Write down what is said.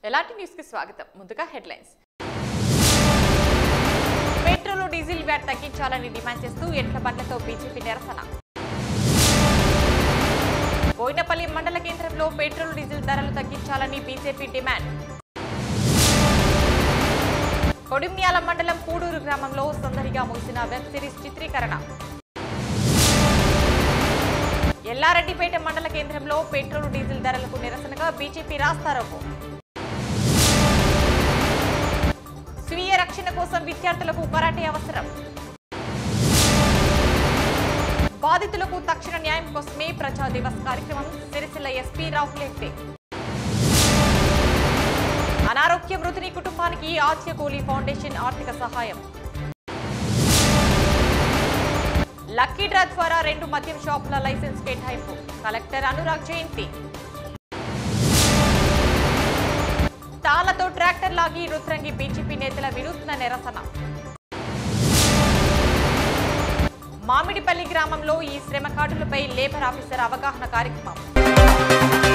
ఎలాంటి న్యూస్ కి స్వాగతం ముందుగా హెడ్లైన్స్ పెట్రోల్ డీజిల్ వ్యాట్ తగ్గించాలని డిమాండ్ చేస్తూ ఎట్ల బండ్లతో బీజేపీ నిరసన బోయినపల్లి మండల కేంద్రంలో పెట్రోల్ డీజిల్ ధరలు తగ్గించాలని బీజేపీ డిమాండ్ కొడిమ్యాల మండలం పూడూరు గ్రామంలో సందడిగా ముగిసిన వెబ్ సిరీస్ చిత్రీకరణ ఎల్లారెడ్డిపేట మండల కేంద్రంలో పెట్రోల్ డీజిల్ ధరలకు నిరసనగా బీజేపీ రాస్తారోకో స్వీయ రక్షణ కోసం విద్యార్థులకు కరాటే అవసరం బాధితులకు తక్షణ న్యాయం కోసమే ప్రజా దివస్ కార్యక్రమం సిరిసిల్ల ఎస్పీ రాహుల్ హెగ్డే అనారోగ్య మృతుని కుటుంబానికి ఆద్య కూలీ ఫౌండేషన్ ఆర్థిక సహాయం లక్కీ డ్రా ద్వారా రెండు మద్యం షాపుల లైసెన్స్ కేటాయింపు కలెక్టర్ అనురాగ్ జయంతి తాళ్లతో ట్రాక్టర్ లాగి రుద్రంగి బీజేపీ నేతల వినూత్న నిరసన మామిడిపల్లి గ్రామంలో ఈ శ్రమ కార్డులపై లేబర్ ఆఫీసర్ అవగాహన కార్యక్రమం